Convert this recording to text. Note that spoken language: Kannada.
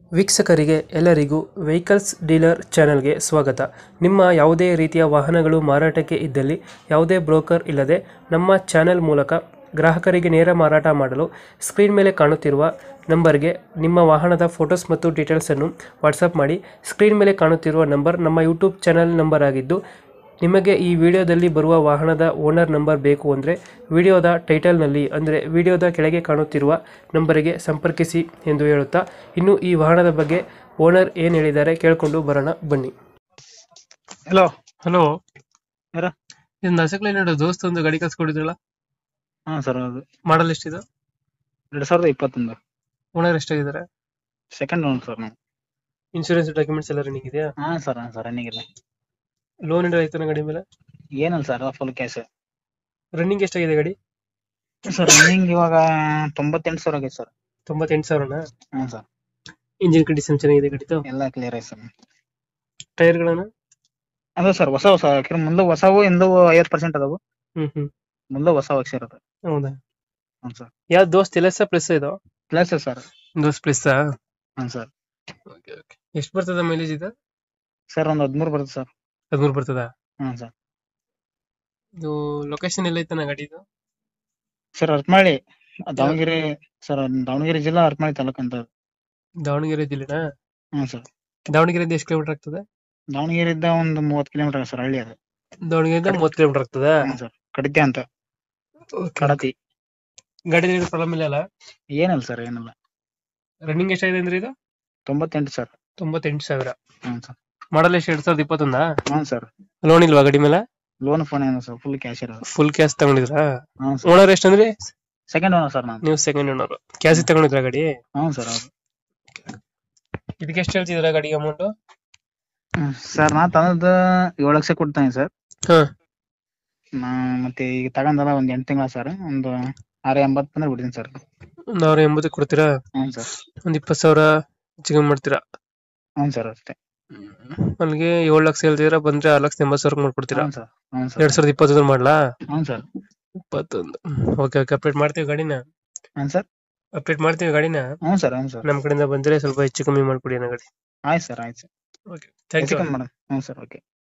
ವೀಕ್ಷಕರಿಗೆ ಎಲ್ಲರಿಗೂ ವೆಹಿಕಲ್ಸ್ ಡೀಲರ್ ಚಾನೆಲ್ಗೆ ಸ್ವಾಗತ ನಿಮ್ಮ ಯಾವುದೇ ರೀತಿಯ ವಾಹನಗಳು ಮಾರಾಟಕ್ಕೆ ಇದ್ದಲ್ಲಿ ಯಾವುದೇ ಬ್ರೋಕರ್ ಇಲ್ಲದೆ ನಮ್ಮ ಚಾನೆಲ್ ಮೂಲಕ ಗ್ರಾಹಕರಿಗೆ ನೇರ ಮಾರಾಟ ಮಾಡಲು ಸ್ಕ್ರೀನ್ ಮೇಲೆ ಕಾಣುತ್ತಿರುವ ನಂಬರ್ಗೆ ನಿಮ್ಮ ವಾಹನದ ಫೋಟೋಸ್ ಮತ್ತು ಡೀಟೇಲ್ಸನ್ನು ವಾಟ್ಸಪ್ ಮಾಡಿ ಸ್ಕ್ರೀನ್ ಮೇಲೆ ಕಾಣುತ್ತಿರುವ ನಂಬರ್ ನಮ್ಮ ಯೂಟ್ಯೂಬ್ ಚಾನೆಲ್ ನಂಬರ್ ಆಗಿದ್ದು ನಿಮಗೆ ಈ ವಿಡಿಯೋದಲ್ಲಿ ಬರುವ ವಾಹನದ ಓನರ್ ನಂಬರ್ ಬೇಕು ಅಂದರೆ ವಿಡಿಯೋದ ಟೈಟಲ್ನಲ್ಲಿ ಅಂದರೆ ವಿಡಿಯೋದ ಕೆಳಗೆ ಕಾಣುತ್ತಿರುವ ನಂಬರಿಗೆ ಸಂಪರ್ಕಿಸಿ ಎಂದು ಹೇಳುತ್ತಾ ಇನ್ನು ಈ ವಾಹನದ ಬಗ್ಗೆ ಓನರ್ ಏನು ಹೇಳಿದ್ದಾರೆ ಕೇಳಿಕೊಂಡು ಬರೋಣ ಬನ್ನಿ ಹಲೋ ಹಲೋ ಯಾರ ಇದು ನಸಕ್ಲೆ ನೋಡೋ ದೋಸ್ತ ಒಂದು ಗಾಡಿ ಕಳ್ಸ್ಕೊಡಿದ್ರಲ್ಲ ಹಾ ಸರ್ ಅದು ಮಾಡಲ್ ಎಷ್ಟಿದೆ ಎರಡ್ ಸಾವಿರದ ಇಪ್ಪತ್ತೊಂದು ಓನರ್ ಎಷ್ಟಾಗಿದ್ದಾರೆ ಸೆಕೆಂಡ್ ಲೋನ್ ಸರ್ ನಾವು ಇನ್ಶೂರೆನ್ಸ್ ಡಾಕ್ಯುಮೆಂಟ್ಸ್ ಎಲ್ಲ ರನ್ನಿಂಗ್ ಇದೆಯಾ ಹಾ ಸರ್ ಹಾ ಸರ್ ರನ್ನಿಂಗ್ ಇಲ್ಲ ಲೋನ್ ಏನಾರ ಆಯ್ತಾನ ಗಾಡಿ ಮೇಲೆ ಏನಲ್ಲ ಸರ್ ಫುಲ್ ಕ್ಯಾಶ್ ರನ್ನಿಂಗ್ ಎಷ್ಟಾಗಿದೆ ಗಾಡಿ ಸರ್ ರನ್ನಿಂಗ್ ಇವಾಗ ತೊಂಬತ್ತೆಂಟು ಸಾವಿರ ಆಗೈತೆ ಸರ್ ತೊಂಬತ್ತೆಂಟು ಸಾವಿರನ ಹಾ ಸರ್ ಇಂಜಿನ್ ಕಂಡೀಷನ್ ಚೆನ್ನಾಗಿದೆ ಗಾಡಿದು ಎಲ್ಲ ಕ್ಲಿಯರ್ ಐತೆ ಸರ್ ಟೈರ್ಗಳನ್ನ ಅದು ಸರ್ ಹೊಸ ಹೊಸ ಯಾಕಂದ್ರೆ ಮುಂದೆ ಹೊಸವು ಎಂದವು ಐವತ್ತು ಪರ್ಸೆಂಟ್ ಅದಾವು ಹ್ಮ್ ಹ್ಮ್ ಮುಂದೆ ಹೊಸ ಅಕ್ಷರ ಅದು ಹೌದಾ ಹ್ಞೂ ಸರ್ ಯಾವ ದೋಸ್ತ್ ಎಲ್ಲ ಪ್ಲಸ್ ಇದು ಪ್ಲಸ್ ಸರ್ ದೋಸ್ತ್ ಪ್ಲಸ್ ಹ್ಞೂ ಸರ್ ಎಷ್ಟು ಬರ್ತದ ಮೈಲೇಜ್ ಇದು ಸರ್ ಒಂದು ಹದಿಮೂರು ಬರುತ್ತೆ ಸರ್ ಹದಿಮೂರು ಬರ್ತದ ಹ್ಞೂ ಸರ್ ಇದು ಲೊಕೇಶನ್ ಎಲ್ಲ ಐತನ ಗಾಡಿ ಇದು ಸರ್ ಅರ್ಪಮಾಳಿ ದಾವಣಗೆರೆ ಸರ್ ದಾವಣಗೆರೆ ಜಿಲ್ಲಾ ಅರ್ಪಮಾಳಿ ತಾಲೂಕು ಅಂತ ದಾವಣಗೆರೆ ಜಿಲ್ಲೆನಾ ಹ್ಞೂ ಸರ್ ದಾವಣಗೆರೆಯಿಂದ ಎಷ್ಟು ಕಿಲೋಮೀಟರ್ ಆಗ್ತದೆ ದಾವಣಗೆರೆಯಿಂದ ಒಂದು ಮೂವತ್ತು ಕಿಲೋಮೀಟರ್ ಸರ್ ಹಳ್ಳಿ ಅದು ದಾವಣಗೆರೆಯಿಂದ ಮೂವತ್ತು ಕಿಲೋಮೀಟರ್ ಆಗ್ತದ ಹ್ಞೂ ಸರ್ ಕಡಿತೆ ಅಂತ ಕಡತಿ ಗಾಡಿ ಪ್ರಾಬ್ಲಮ್ ಇಲ್ಲ ಅಲ್ಲ ಏನಲ್ಲ ಸರ್ ಏನಲ್ಲ ರನ್ನಿಂಗ್ ಎಷ್ಟಾಗಿದೆ ಅಂದ್ರೆ ಇದು ತೊಂಬತ್ತೆಂಟು ಸರ್ ತೊಂಬತ್ತೆಂಟು ಸಾವಿರ ಹ್ಞೂ ಸರ್ ಮಾಡಲ್ ಎಷ್ಟು ಎರಡ್ ಸಾವಿರದ ಇಪ್ಪತ್ತೊಂದಾ ಹ್ಞೂ ಸರ್ ಲೋನ್ ಇಲ್ವಾ ಗಾಡಿ ಮೇಲೆ ಲೋನ್ ಫೋನ್ ಏನು ಸರ್ ಫುಲ್ ಕ್ಯಾಶ್ ಇರೋದು ಫುಲ್ ಕ್ಯಾಶ್ ತಗೊಂಡಿದ್ರಾ ಹ್ಞೂ ಸರ್ ಓನರ್ ಎಷ್ಟಂದ್ರೆ ಸೆಕೆಂಡ್ ಓನರ್ ಸರ್ ನಾನು ನೀವು ಸೆಕೆಂಡ್ ಓನರ್ ಕ್ಯಾಶ್ ತಗೊಂಡಿದ್ರ ಗಾಡಿ ಹ್ಞೂ ಸರ್ ಹೌದು ಇದಕ್ಕೆ ಎಷ್ಟು ಹೇಳ್ತಿದ್ರ ಗಾಡಿಗೆ ಅಮೌಂಟ್ ಹ್ಮ್. ಸರ್ ನಾ ತಂದದ್ದು ಏಳು ಲಕ್ಷ ಕೊಡ್ತಾನೆ ಸರ್ ಹಾ ನಾ ಮತ್ತೆ ಈಗ ತಗೊಂಡಲ್ಲ ಒಂದ್ ಎಂಟು ತಿಂಗಳ ಸರ್ ಒಂದು ಆರು ಎಂಬತ್ತು ಬಂದ್ರೆ ಬಿಡ್ತೀನಿ ಸರ್ ನಾವ್ ಎಂಬತ್ತು ಕೊಡ್ತೀರಾ ಹ್ಞೂ ಸರ್ ಒಂದ್ ಇಪ್ಪತ್ತು ಸಾವಿರ ಚಿಕನ್ ಮಾಡ್ತೀರಾ ಹ್ಞೂ ಸರ್ ಅಷ್ಟೇ ಅಲ್ಲಿಗೆ ಏಳು ಲಕ್ಷ ಹೇಳ್ತಿದ್ರ ಬಂದ್ರೆ ಆರು ಲಕ್ಷ ಎಂಬತ್ತು ಸಾವಿರ ಮಾಡ್ಕೊಡ್ತೀರಾ ಹ್ಞೂ ಸರ್ ಹ್ಞೂ ಸರ್ ಎರಡ್ ಸಾವಿರದ ಇಪ್ಪತ್ತೊಂದು ಮಾಡ್ಲಾ ಹ್ಞೂ ಸರ್ ಇಪ್ಪತ್ತೊಂದು ಓಕೆ ಓಕೆ ಅಪ್ಡೇಟ್ ಮಾಡ್ತೀವಿ ಗಾಡಿನ ಹ್ಞೂ ಸರ್ ಅಪ್ಡೇಟ್ ಮಾಡ್ತೀವಿ ಗಾಡಿನ ಹ್ಞೂ ಸರ್ ಹ್ಞೂ ಸರ್ ನಮ್ ಕಡೆಯಿಂದ ಬಂದ್ರೆ ಸ್ವಲ್ಪ ಹೆಚ್ಚು ಕಮ್ಮಿ ಮಾಡ್ಕೊಡಿ ಅನ್ನೋ ಗಾಡಿ ಆಯ್ತು ಸರ್ ಆಯ್ತು ಸರ್ ಓಕೆ ಥ್ಯಾಂಕ್ ಹೆಚ್ಚು ಯು ಕಮ್ಮಿ ಮಾಡೋಣ ಹ್ಞೂ ಸರ್ ಓಕೆ